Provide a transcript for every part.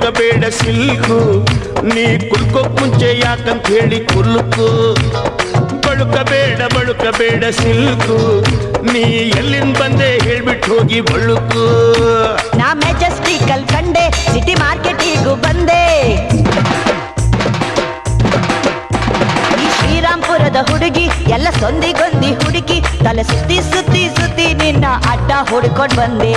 ಬಳುಕಬೇಡ silk ನೀ ಕುಲ್ಕೋಕ್ ಮುಂಚೆ ಯಾಕಂತ ಹೇಳಿ ಕುಲ್ಕು ಬಳುಕಬೇಡ ಬಳುಕಬೇಡ ಸಿಲ್ಕು ನೀ ಎಲ್ಲಿಂದ ಬಂದೆ ಹೇಳ್ಬಿಟ್ಟು ಹೋಗಿ ಬಳುಕು ನಾ ಮೆಜೆಸ್ಟಿಕಲ್ ಕಂಡೆ ಸಿಟಿ ಮಾರ್ಕೆಟಿಗೂ ಬಂದೆ ಈ ಶ್ರೀರಾಮ್ಪುರದ ಹುಡುಗಿ ಎಲ್ಲ ಸೊಂದಿಗೊಂದಿ ಹುಡುಗಿ ತಲೆ ಸುತ್ತಿ ಸುತ್ತಿ ಸುತ್ತಿ ನಿನ್ನ ಅಡ್ಡ ಹುಡ್ಕೊಂಡ್ ಬಂದೆ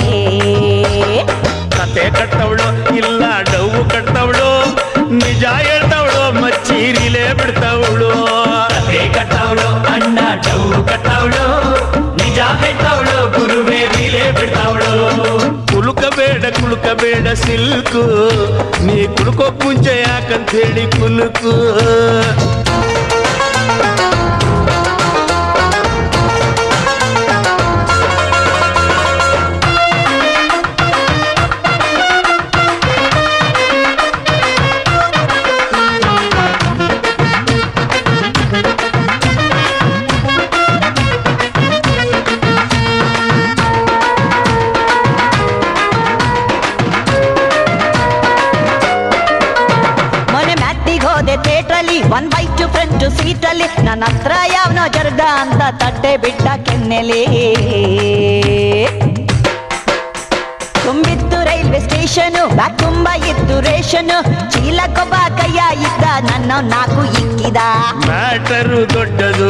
ಕತೆ ಕಟ್ಟವಳು ಇಲ್ಲ ಡವು ಕಟ್ಟವಳು ನಿಜ ಹೇಳ್ತವಳು ಮಚ್ಚೀರಿಲೇ ಬಿಡ್ತವಳು ಕತೆ ಕಟ್ಟವಳು ಅಣ್ಣ ಡೌ ಕಟ್ಟವಳು ನಿಜ ಹೇಳ್ತವಳು ಗುರುವೇ ಮೇಲೆ ಬಿಡ್ತಾವಳು ಕುಲುಕಬೇಡ ಕುಲುಕಬೇಡ ಸಿಲ್ಕು ನೀ ಕುಲ್ಕೋಕ್ ಮುಂಚೆ ಯಾಕಂತ ಹೇಳಿ ಕುಲುಕು ಮೊನ್ನೆ ಮ್ಯಾಟಿಗೆ ಹೋದೆ ಥಿಯೇಟ್ರಲ್ಲಿ ಒನ್ ಬೈ ಟು ಫ್ರಂಟ್ ಸೀಟಲ್ಲಿ ನನ್ನ ಹತ್ರ ಯಾವನೋ ಜರ್ಗ ಅಂತ ತಟ್ಟೆ ಬಿಟ್ಟ ಕೆನ್ನೆಲಿ ತುಂಬಿತ್ತು ರೈಲ್ವೆ ಸ್ಟೇಷನ್ ಬ್ಯಾಗ್ ತುಂಬ ಇತ್ತು ರೇಷನ್ ಚೀಲಕ್ಕೊಬ್ಬ ಕೈಯ ಇದ್ದ ನನ್ನ ನಾಲ್ಕು ಇಕ್ಕಿದ ಮ್ಯಾಟರು ದೊಡ್ಡದು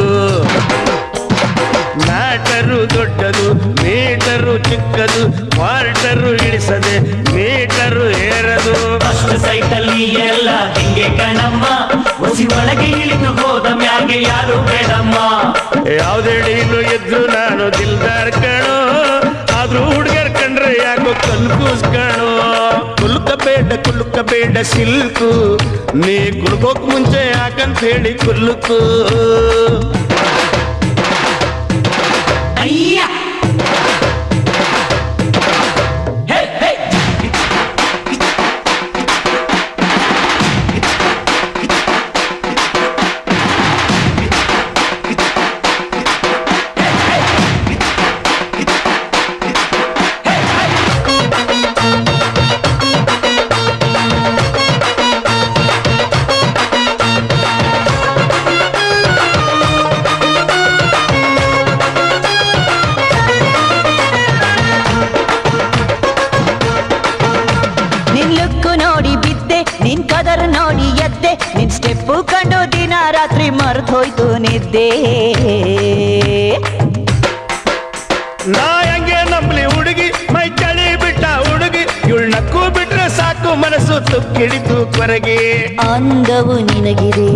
ಮ್ಯಾಟರು ದೊಡ್ಡದು ಮೀಟರು ಚಿಕ್ಕದು ಕ್ವಾರ್ಟರು ಇಳಿಸದೆ ಮೀಟರು ಏರದು ಫಸ್ಟ್ ಸೈಟಲ್ಲಿ ಎಲ್ಲ ಹಿಂಗೆ ಕಣಮ್ಮ ಒಸಿ ಒಳಗೆ ಇಳಿದು ಹೋದ ಮ್ಯಾಗೆ ಯಾರು ಬೇಡಮ್ಮ ಯಾವ್ದೇ ಡೀಲು ಎದ್ರು ನಾನು ದಿಲ್ದಾರ್ ಕಣೋ ಆದ್ರೂ ಹುಡುಗರ್ ಕಂಡ್ರೆ ಯಾಕೋ ಕನ್ಫ್ಯೂಸ್ ಕಣೋ ಕುಲ್ಕಬೇಡ ಕುಲ್ಕಬೇಡ ಸಿಲ್ಕು ನೀ ಕುಲ್ಕೋಕ್ ಮುಂಚೆ ಯಾಕಂತ ಹೇಳಿ ಕುಲ್ಕು ಅಯ್ಯ ಹೇ ಹೇ ನಿನ್ ಲುಕ್ಕು ನೋಡಿ ಬಿದ್ದೆ ನಿನ್ ಕದರ್ ನೋಡಿ ಎದ್ದೆ ನಿನ್ ಸ್ಟೆಪ್ಪು ಕಂಡು ದಿನ ರಾತ್ರಿ ಮರ್ತ್ ಹೋಯ್ತು ನಿದ್ದೆ ನಾ ಹೆಂಗೆ ನಂಬ್ಲಿ ಹುಡುಗಿ ಮೈ ಚಳಿ ಬಿಟ್ಟ ಹುಡುಗಿ ಇವಳು ನಕ್ಕು ಬಿಟ್ರೆ ಸಾಕು ಮನಸ್ಸು ತುಕ್ಕಿಡಿತು ಕೊರಗೆ ಅಂದವು ನಿನಗಿದೆ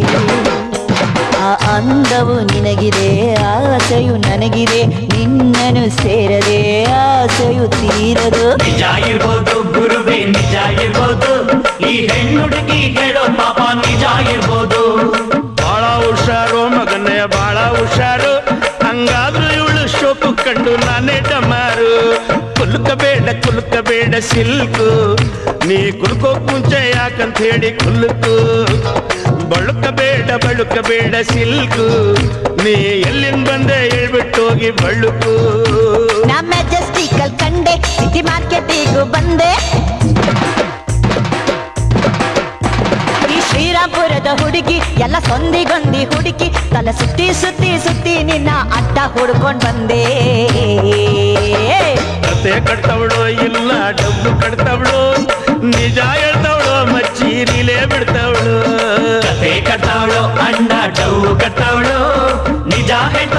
ಆ ಅಂದವು ನಿನಗಿದೆ ಆಸೆಯು ನನಗಿದೆ ನಿನ್ನನು ಸೇರದೆ ಆಸೆಯು ತೀರದು ನಿಜ ಇರ್ಬೋದು ಗುರುವೇ ನಿಜ ಇರ್ಬೋದು ಈ ಹೆಣ್ಣುಡುಗಿ ಹೇಳೋ ಪಾಪ ನಿಜ ಇರ್ಬೋದು ಬಾಳ ಹುಷಾರು ಮಗನೇ ಬಾಳ ಹುಷಾರು ಹಂಗಾದ್ರೂ ಇವಳು ಶೋಕು ಕಂಡು ನಾನೇ ಡಮಾರು ಕುಲ್ಕಬೇಡ ಕುಲ್ಕಬೇಡ ಸಿಲ್ಕು ನೀ ಕುಲ್ಕೋಕ್ ಮುಂಚೆ ಯಾಕಂತ ಹೇಳಿ ಕುಲ್ಕು ಬಳುಕಬೇಡ ಬಳುಕಬೇಡ ಸಿಲ್ಕು ನೀ ಎಲ್ಲಿಂದ ಬಂದೆ ಹೇಳ್ಬಿಟ್ಟು ಹೋಗಿ ಬಳುಕು ನಾ ಮೆಜೆಸ್ಟಿಕಲ್ ಕಂಡೆ ಸಿಟಿ ಮಾರ್ಕೆಟಿಗೂ ಬಂದೆ ಈ ಶ್ರೀರಾಮ್ಪುರದ ಹುಡುಗಿ ಎಲ್ಲ ಸೊಂದಿಗೊಂದಿ ಹುಡುಗಿ ತಲೆ ಸುತ್ತಿ ಸುತ್ತಿ ಸುತ್ತಿ ನಿನ್ನ ಅಡ್ಡ ಹುಡ್ಕೊಂಡ್ ಬಂದೆ ಕತೆ ಕಟ್ತವಳು ಇಲ್ಲ ಡಬ್ಬು ಕಟ್ತವಳು ನಿಜ ಹೇಳ್ತವಳು ಮಚ್ಚೀರಿಲೇ ಬಿಡ್ತವಳು ಕತೆ ಕಟ್ಟವಳು ಅಣ್ಣ ಡೌ ಕಟ್ಟವಳು ನಿಜ ಹೆಣ್ಣ